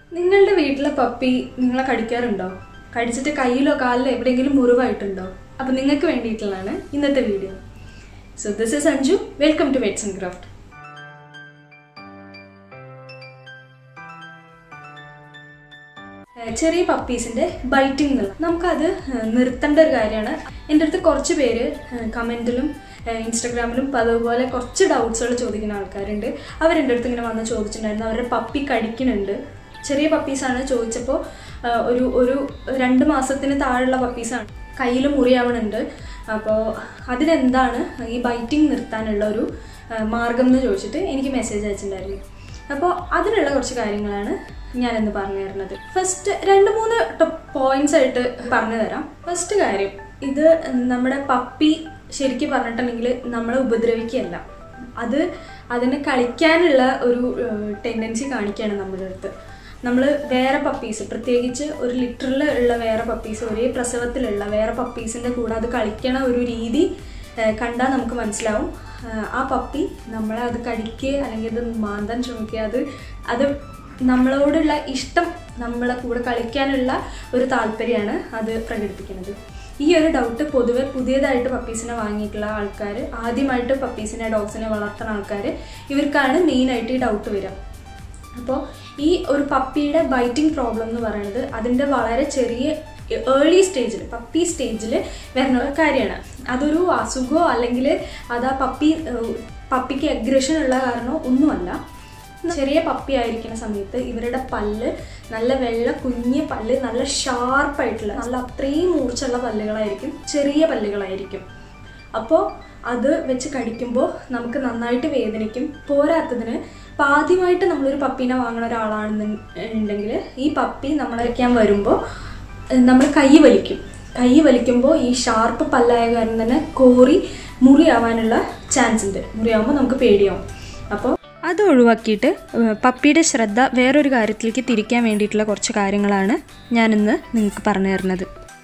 നിങ്ങളുടെ വീട്ടിലെ പപ്പി നിങ്ങളെ കടിക്കാറുണ്ടോ കടിച്ചിട്ട് കയ്യിലോ കാലിലോ എവിടെയെങ്കിലും മുറിവായിട്ടുണ്ടോ അപ്പം നിങ്ങൾക്ക് വേണ്ടിയിട്ടുള്ളതാണ് ഇന്നത്തെ video so this is Anju welcome to vets and craft ചെറിയ പപ്പീസിന്റെ ബൈറ്റിംഗ് എന്നുള്ള നമുക്കത് നിർത്തേണ്ട ഒരു കാര്യമാണ് എൻ്റെ അടുത്ത് കുറച്ച് പേര് കമൻറ്റിലും ഇൻസ്റ്റഗ്രാമിലും അതുപോലെ കുറച്ച് ഡൗട്ട്സുകൾ ചോദിക്കുന്ന ആൾക്കാരുണ്ട് അവരെൻ്റെ അടുത്ത് ഇങ്ങനെ വന്ന് ചോദിച്ചിട്ടുണ്ടായിരുന്നു അവരുടെ പപ്പി കടിക്കുന്നുണ്ട് ചെറിയ പപ്പീസാണ് ചോദിച്ചപ്പോൾ ഒരു ഒരു രണ്ട് മാസത്തിന് താഴെയുള്ള പപ്പീസാണ് കയ്യിൽ മുറിയാവണുണ്ട് അപ്പോൾ അതിനെന്താണ് ഈ ബൈറ്റിംഗ് നിർത്താനുള്ള ഒരു മാർഗം എന്ന് ചോദിച്ചിട്ട് എനിക്ക് മെസ്സേജ് അയച്ചിട്ടുണ്ടായിരുന്നു അപ്പോൾ അതിനുള്ള കുറച്ച് കാര്യങ്ങളാണ് ഞാനിന്ന് പറഞ്ഞു തരുന്നത് ഫസ്റ്റ് രണ്ട് മൂന്ന് പോയിന്റ്സ് ആയിട്ട് പറഞ്ഞു തരാം ഫസ്റ്റ് കാര്യം ഇത് നമ്മുടെ പപ്പി ശരിക്കും പറഞ്ഞിട്ടുണ്ടെങ്കിൽ നമ്മളെ ഉപദ്രവിക്കുകയല്ല അത് അതിന് കളിക്കാനുള്ള ഒരു ടെൻഡൻസി കാണിക്കുകയാണ് നമ്മുടെ അടുത്ത് നമ്മൾ വേറെ പപ്പീസ് പ്രത്യേകിച്ച് ഒരു ലിറ്ററിൽ ഉള്ള വേറെ പപ്പീസ് ഒരേ പ്രസവത്തിലുള്ള വേറെ പപ്പീസിൻ്റെ കൂടെ അത് കളിക്കണ ഒരു രീതി കണ്ടാൽ നമുക്ക് മനസ്സിലാവും ആ പപ്പി നമ്മളെ അത് കടിക്കുക അല്ലെങ്കിൽ അത് മാന്താൻ ശ്രമിക്കുക അത് അത് നമ്മളോടുള്ള ഇഷ്ടം നമ്മളെ കൂടെ കളിക്കാനുള്ള ഒരു താല്പര്യമാണ് അത് പ്രകടിപ്പിക്കുന്നത് ഈ ഒരു ഡൗട്ട് പൊതുവെ പുതിയതായിട്ട് പപ്പീസിനെ വാങ്ങിയിട്ടുള്ള ആൾക്കാർ ആദ്യമായിട്ട് പപ്പീസിനെ ഡോഗ്സിനെ വളർത്തുന്ന ആൾക്കാർ ഇവർക്കാണ് മെയിനായിട്ട് ഈ ഡൗട്ട് വരിക അപ്പോൾ ഈ ഒരു പപ്പിയുടെ ബൈറ്റിംഗ് പ്രോബ്ലം എന്ന് പറയുന്നത് അതിൻ്റെ വളരെ ചെറിയ ഏർലി സ്റ്റേജിൽ പപ്പി സ്റ്റേജിൽ വരുന്ന കാര്യമാണ് അതൊരു അസുഖമോ അല്ലെങ്കിൽ അത് ആ പപ്പി പപ്പിക്ക് അഗ്രഷൻ ഉള്ള കാരണമോ ഒന്നുമല്ല ചെറിയ പപ്പി ആയിരിക്കുന്ന സമയത്ത് ഇവരുടെ പല്ല് നല്ല വെള്ള കുഞ്ഞ് പല്ല് നല്ല ഷാർപ്പായിട്ടുള്ള നല്ല അത്രയും മൂർച്ചുള്ള പല്ലുകളായിരിക്കും ചെറിയ പല്ലുകളായിരിക്കും അപ്പോൾ അത് വെച്ച് കടിക്കുമ്പോൾ നമുക്ക് നന്നായിട്ട് വേദനിക്കും പോരാത്തതിന് അപ്പോൾ ആദ്യമായിട്ട് നമ്മളൊരു പപ്പീനെ വാങ്ങുന്ന ഒരാളാണെന്നുണ്ടെങ്കിൽ ഈ പപ്പി നമ്മളെ വയ്ക്കാൻ വരുമ്പോൾ നമ്മൾ കൈ വലിക്കും കൈ വലിക്കുമ്പോൾ ഈ ഷാർപ്പ് പല്ലായ കാരണം തന്നെ കോറി മുറിയാവാനുള്ള ചാൻസ് ഉണ്ട് മുറിയാവുമ്പോൾ നമുക്ക് പേടിയാവും അപ്പോൾ അത് ഒഴിവാക്കിയിട്ട് പപ്പിയുടെ ശ്രദ്ധ വേറൊരു കാര്യത്തിലേക്ക് തിരിക്കാൻ വേണ്ടിയിട്ടുള്ള കുറച്ച് കാര്യങ്ങളാണ് ഞാനിന്ന് നിങ്ങൾക്ക് പറഞ്ഞു തരുന്നത്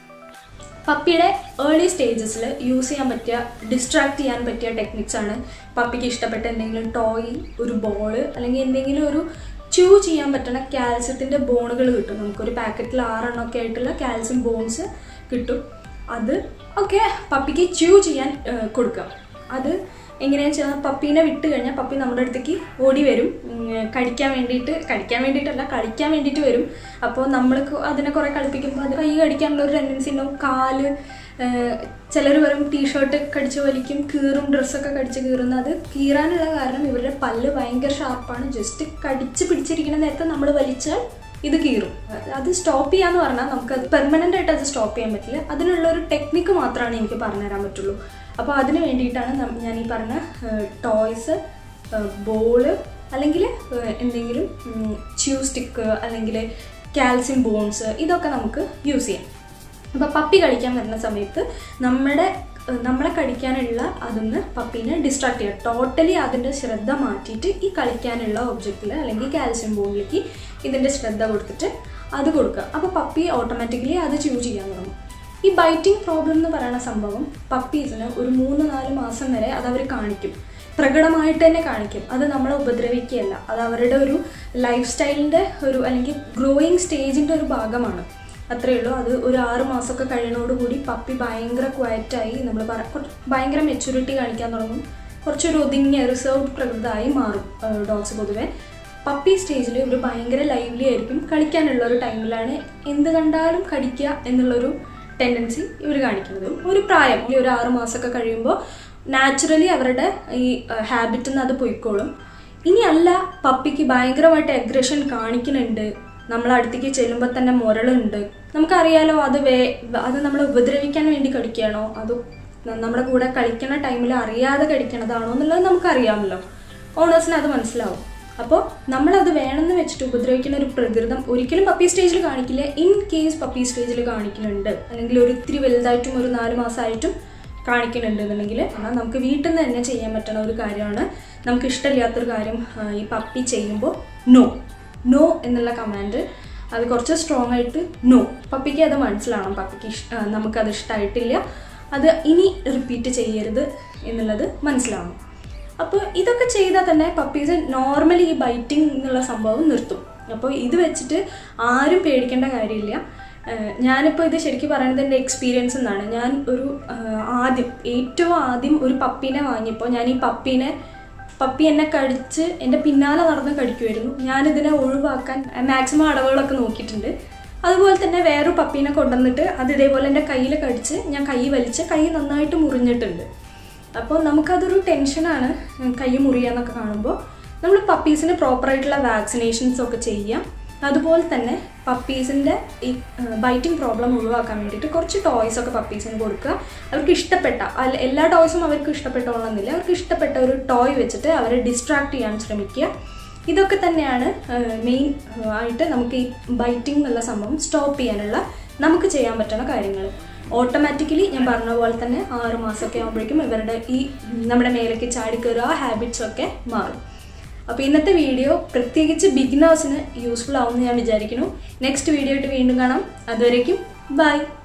പപ്പിയുടെ ഏർലി സ്റ്റേജസിൽ യൂസ് ചെയ്യാൻ പറ്റിയ ഡിസ്ട്രാക്ട് ചെയ്യാൻ പറ്റിയ ടെക്നിക്സ് ആണ് പപ്പിക്ക് ഇഷ്ടപ്പെട്ട എന്തെങ്കിലും ടോയ് ഒരു ബോള് അല്ലെങ്കിൽ എന്തെങ്കിലും ഒരു ച്യൂ ചെയ്യാൻ പറ്റുന്ന കാൽസ്യത്തിൻ്റെ ബോണുകൾ കിട്ടും നമുക്കൊരു പാക്കറ്റിൽ ആറെണ്ണമൊക്കെ ആയിട്ടുള്ള കാൽസ്യം ബോൺസ് കിട്ടും അത് ഒക്കെ പപ്പിക്ക് ച്യൂ ചെയ്യാൻ കൊടുക്കാം അത് എങ്ങനെയാണെന്ന് വെച്ചാൽ പപ്പീനെ വിട്ട് കഴിഞ്ഞാൽ പപ്പി നമ്മുടെ അടുത്തേക്ക് ഓടി വരും കടിക്കാൻ വേണ്ടിയിട്ട് കടിക്കാൻ വേണ്ടിയിട്ടല്ല കളിക്കാൻ വേണ്ടിയിട്ട് വരും അപ്പോൾ നമ്മൾ അതിനെ കുറേ കളിപ്പിക്കുമ്പോൾ അത് കൈ കടിക്കാനുള്ള ഒരു ടെൻഡൻസി ഉണ്ടാവും കാല് ചിലർ വരും ടീഷർട്ട് കടിച്ച് വലിക്കും കീറും ഡ്രസ്സൊക്കെ കടിച്ച് കീറുന്ന അത് കീറാനുള്ള കാരണം ഇവരുടെ പല്ല് ഭയങ്കര ഷാർപ്പാണ് ജസ്റ്റ് കടിച്ച് പിടിച്ചിരിക്കുന്ന നേരത്തെ നമ്മൾ വലിച്ചാൽ ഇത് കീറും അത് സ്റ്റോപ്പ് ചെയ്യാന്ന് പറഞ്ഞാൽ നമുക്ക് അത് പെർമനൻ്റ് ആയിട്ട് അത് സ്റ്റോപ്പ് ചെയ്യാൻ പറ്റില്ല അതിനുള്ള ഒരു ടെക്നിക്ക് മാത്രമാണ് എനിക്ക് പറഞ്ഞുതരാൻ പറ്റുള്ളൂ അപ്പോൾ അതിന് വേണ്ടിയിട്ടാണ് ഞാൻ ഈ പറഞ്ഞ ടോയ്സ് ബോള് അല്ലെങ്കിൽ എന്തെങ്കിലും ച്യൂ സ്റ്റിക്ക് അല്ലെങ്കിൽ കാൽസ്യം ബോൺസ് ഇതൊക്കെ നമുക്ക് യൂസ് ചെയ്യാം അപ്പോൾ പപ്പി കഴിക്കാൻ വരുന്ന സമയത്ത് നമ്മുടെ നമ്മളെ കടിക്കാനുള്ള അതൊന്ന് പപ്പീനെ ഡിസ്ട്രാക്ട് ചെയ്യുക ടോട്ടലി അതിൻ്റെ ശ്രദ്ധ മാറ്റിയിട്ട് ഈ കളിക്കാനുള്ള ഒബ്ജക്റ്റിൽ അല്ലെങ്കിൽ കാൽസ്യം ബോണിലേക്ക് ഇതിൻ്റെ ശ്രദ്ധ കൊടുത്തിട്ട് അത് കൊടുക്കുക അപ്പോൾ പപ്പി ഓട്ടോമാറ്റിക്കലി അത് ചൂസ് ചെയ്യാൻ തുടങ്ങും ഈ ബൈറ്റിംഗ് പ്രോബ്ലം എന്ന് പറയുന്ന സംഭവം പപ്പീസിന് ഒരു മൂന്ന് നാല് മാസം വരെ അത് അവർ കാണിക്കും പ്രകടമായിട്ട് തന്നെ കാണിക്കും അത് നമ്മളെ ഉപദ്രവിക്കുകയല്ല അത് അവരുടെ ഒരു ലൈഫ് സ്റ്റൈലിൻ്റെ ഒരു അല്ലെങ്കിൽ ഗ്രോയിങ് സ്റ്റേജിൻ്റെ ഒരു ഭാഗമാണ് അത്രയേ ഉള്ളൂ അത് ഒരു ആറ് മാസമൊക്കെ കഴിയുന്നതോടുകൂടി പപ്പി ഭയങ്കര ക്വയറ്റായി നമ്മൾ ഭയങ്കര മെച്യൂരിറ്റി കാണിക്കാൻ തുടങ്ങും കുറച്ചൊരു ഒതുങ്ങിയ റിസർവ്ഡ് പ്രകൃതമായി മാറും ഡോഗ്സ് പൊതുവെ പപ്പി സ്റ്റേജിൽ ഇവർ ഭയങ്കര ലൈവ്ലി ആയിരിക്കും കളിക്കാനുള്ള ഒരു ടൈമിലാണ് എന്ത് കണ്ടാലും കടിക്കുക എന്നുള്ളൊരു ടെൻഡൻസി ഇവർ കാണിക്കുന്നത് ഒരു പ്രായം ഈ ഒരു ആറ് മാസമൊക്കെ കഴിയുമ്പോൾ നാച്ചുറലി അവരുടെ ഈ ഹാബിറ്റിൽ നിന്ന് അത് പൊയ്ക്കോളും ഇനി അല്ല പപ്പിക്ക് ഭയങ്കരമായിട്ട് അഗ്രഷൻ കാണിക്കുന്നുണ്ട് നമ്മളെ അടുത്തേക്ക് ചെല്ലുമ്പോൾ തന്നെ മുരളുണ്ട് നമുക്കറിയാലോ അത് വേ അത് നമ്മളെ ഉപദ്രവിക്കാൻ വേണ്ടി കടിക്കുകയാണോ അതോ നമ്മുടെ കൂടെ കളിക്കുന്ന ടൈമിൽ അറിയാതെ കടിക്കണതാണോ എന്നുള്ളത് നമുക്കറിയാമല്ലോ ഓണേഴ്സിന് അത് മനസ്സിലാവും അപ്പോൾ നമ്മളത് വേണമെന്ന് വെച്ചിട്ട് ഉപദ്രവിക്കുന്ന ഒരു പ്രകൃതം ഒരിക്കലും പപ്പി സ്റ്റേജിൽ കാണിക്കില്ല ഇൻ കേസ് പപ്പി സ്റ്റേജിൽ കാണിക്കുന്നുണ്ട് അല്ലെങ്കിൽ ഒരു ഇത്തിരി വലുതായിട്ടും ഒരു നാല് മാസമായിട്ടും കാണിക്കുന്നുണ്ട് എന്നുണ്ടെങ്കിൽ നമുക്ക് വീട്ടിൽ നിന്ന് തന്നെ ചെയ്യാൻ പറ്റുന്ന ഒരു കാര്യമാണ് നമുക്ക് ഇഷ്ടമില്ലാത്തൊരു കാര്യം ഈ പപ്പി ചെയ്യുമ്പോൾ നോ നോ എന്നുള്ള കമാൻഡ് അത് കുറച്ച് സ്ട്രോങ് ആയിട്ട് നോ പപ്പിക്ക് അത് മനസ്സിലാവണം പപ്പിക്ക് ഇഷ്ട നമുക്കത് ഇഷ്ടമായിട്ടില്ല അത് ഇനി റിപ്പീറ്റ് ചെയ്യരുത് എന്നുള്ളത് മനസ്സിലാവണം അപ്പോൾ ഇതൊക്കെ ചെയ്താൽ തന്നെ പപ്പീസ് നോർമലി ഈ ബൈറ്റിംഗ് എന്നുള്ള സംഭവം നിർത്തും അപ്പോൾ ഇത് വെച്ചിട്ട് ആരും പേടിക്കേണ്ട കാര്യമില്ല ഏഹ് ഞാനിപ്പോൾ ഇത് ശരിക്കും പറയുന്നത് എൻ്റെ എക്സ്പീരിയൻസ് എന്നാണ് ഞാൻ ഒരു ഏഹ് ആദ്യം ഏറ്റവും ആദ്യം ഒരു പപ്പീനെ വാങ്ങിയപ്പോൾ ഞാൻ ഈ പപ്പീനെ പപ്പി എന്നെ കടിച്ച് എൻ്റെ പിന്നാലെ നടന്ന് കടിക്കുമായിരുന്നു ഞാനിതിനെ ഒഴിവാക്കാൻ മാക്സിമം അടവുകളൊക്കെ നോക്കിയിട്ടുണ്ട് അതുപോലെ തന്നെ വേറൊരു പപ്പീനെ കൊണ്ടുവന്നിട്ട് അത് ഇതേപോലെ എൻ്റെ കയ്യിൽ കടിച്ച് ഞാൻ കൈ വലിച്ച് കൈ നന്നായിട്ട് മുറിഞ്ഞിട്ടുണ്ട് അപ്പോൾ നമുക്കതൊരു ടെൻഷനാണ് കൈ മുറിയാന്നൊക്കെ കാണുമ്പോൾ നമ്മൾ പപ്പീസിന് പ്രോപ്പറായിട്ടുള്ള വാക്സിനേഷൻസ് ഒക്കെ ചെയ്യാം അതുപോലെ തന്നെ പപ്പീസിൻ്റെ ഈ ബൈറ്റിംഗ് പ്രോബ്ലം ഒഴിവാക്കാൻ വേണ്ടിയിട്ട് കുറച്ച് ടോയ്സ് ഒക്കെ പപ്പീസിന് കൊടുക്കുക അവർക്ക് ഇഷ്ടപ്പെട്ട അല്ല എല്ലാ ടോയ്സും അവർക്ക് ഇഷ്ടപ്പെട്ടോളന്നില്ല അവർക്ക് ഇഷ്ടപ്പെട്ട ഒരു ടോയ് വെച്ചിട്ട് അവരെ ഡിസ്ട്രാക്ട് ചെയ്യാൻ ശ്രമിക്കുക ഇതൊക്കെ തന്നെയാണ് മെയിൻ ആയിട്ട് നമുക്ക് ഈ ബൈറ്റിംഗ് എന്നുള്ള സംഭവം സ്റ്റോപ്പ് ചെയ്യാനുള്ള നമുക്ക് ചെയ്യാൻ പറ്റുന്ന കാര്യങ്ങൾ ഓട്ടോമാറ്റിക്കലി ഞാൻ പറഞ്ഞ പോലെ തന്നെ ആറ് മാസമൊക്കെ ആകുമ്പോഴേക്കും ഇവരുടെ ഈ നമ്മുടെ മേലേക്ക് ചാടിക്കയറുക ആ ഹാബിറ്റ്സ് ഒക്കെ മാറും അപ്പോൾ ഇന്നത്തെ വീഡിയോ പ്രത്യേകിച്ച് ബിഗിനേഴ്സിന് യൂസ്ഫുൾ ആവുമെന്ന് ഞാൻ വിചാരിക്കുന്നു നെക്സ്റ്റ് വീഡിയോ ആയിട്ട് വീണ്ടും കാണാം അതുവരേക്കും ബൈ